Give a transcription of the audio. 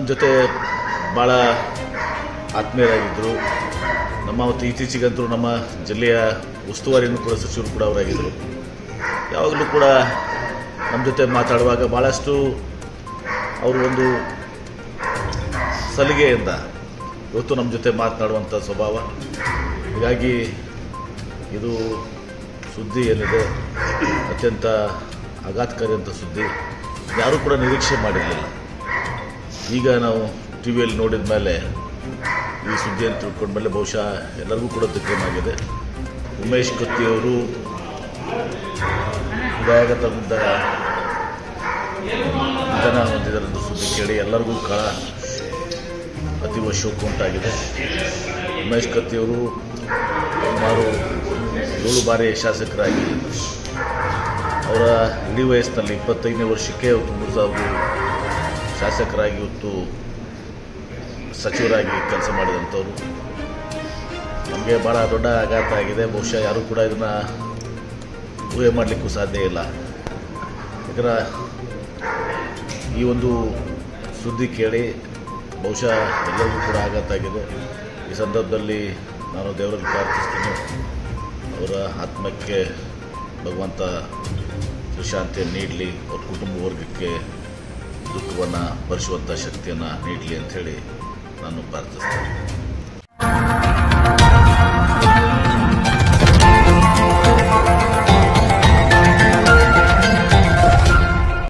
ಜೊತೆ ಭಾಳ ಆತ್ಮೀಯರಾಗಿದ್ದರು ನಮ್ಮ ಅವತ್ತು ಇತ್ತೀಚೆಗಂತೂ ನಮ್ಮ ಜಿಲ್ಲೆಯ ಉಸ್ತುವಾರಿನೂ ಕೂಡ ಸಚಿವರು ಕೂಡ ಅವರಾಗಿದ್ದರು ಯಾವಾಗಲೂ ಕೂಡ ನಮ್ಮ ಜೊತೆ ಮಾತಾಡುವಾಗ ಭಾಳಷ್ಟು ಅವರು ಒಂದು ಸಲಿಗೆಯಿಂದ ಇವತ್ತು ನಮ್ಮ ಜೊತೆ ಮಾತನಾಡುವಂಥ ಸ್ವಭಾವ ಹೀಗಾಗಿ ಇದು ಸುದ್ದಿ ಏನಿದೆ ಅತ್ಯಂತ ಆಘಾತಕಾರಿ ಅಂತ ಸುದ್ದಿ ಯಾರೂ ಕೂಡ ನಿರೀಕ್ಷೆ ಮಾಡಿರಲಿಲ್ಲ ಈಗ ನಾವು ಟಿ ವಿಯಲ್ಲಿ ನೋಡಿದ ಮೇಲೆ ಈ ಸುದ್ದಿಯನ್ನು ತಿಳ್ಕೊಂಡ ಮೇಲೆ ಬಹುಶಃ ಎಲ್ಲರಿಗೂ ಕೂಡ ದಿಗ್ಗಮಾಗಿದೆ ಉಮೇಶ್ ಕತ್ತಿಯವರು ಹೃದಯಾಘಾತದಿಂದ ನಿಧನ ಹೊಂದಿದರೆಂದು ಸುದ್ದಿ ಕೇಳಿ ಎಲ್ಲರಿಗೂ ಕಾಳ ಅತೀವ ಶೋಕ ಉಂಟಾಗಿದೆ ಉಮೇಶ್ ಕತ್ತಿಯವರು ಸುಮಾರು ಏಳು ಬಾರಿ ಶಾಸಕರಾಗಿ ಅವರ ಇಡೀ ವಯಸ್ಸಿನಲ್ಲಿ ಇಪ್ಪತ್ತೈದನೇ ವರ್ಷಕ್ಕೆ ಅವತ್ತು ಮೂರು ಅವರು ಶಾಸಕರಾಗಿ ಇವತ್ತು ಸಚಿವರಾಗಿ ಕೆಲಸ ಮಾಡಿದಂಥವ್ರು ನಮಗೆ ಭಾಳ ದೊಡ್ಡ ಆಘಾತ ಆಗಿದೆ ಬಹುಶಃ ಯಾರೂ ಕೂಡ ಇದನ್ನು ಊಹೆ ಮಾಡಲಿಕ್ಕೂ ಸಾಧ್ಯ ಇಲ್ಲ ಯಾಕಂದ್ರೆ ಈ ಒಂದು ಸುದ್ದಿ ಕೇಳಿ ಬಹುಶಃ ಎಲ್ಲರಿಗೂ ಕೂಡ ಆಘಾತ ಆಗಿದೆ ಈ ಸಂದರ್ಭದಲ್ಲಿ ನಾನು ದೇವರಲ್ಲಿ ಪ್ರಾರ್ಥಿಸ್ತೀನಿ ಅವರ ಆತ್ಮಕ್ಕೆ ಭಗವಂತ ಶಾಂತಿಯನ್ನು ನೀಡಲಿ ಅವ್ರ ಕುಟುಂಬ ವರ್ಗಕ್ಕೆ ದುಃಖವನ್ನು ಭರಿಸುವಂಥ ಶಕ್ತಿಯನ್ನು ನೀಡಲಿ ಅಂಥೇಳಿ ನಾನು ಪ್ರಾರ್ಥಿಸ್ತೇನೆ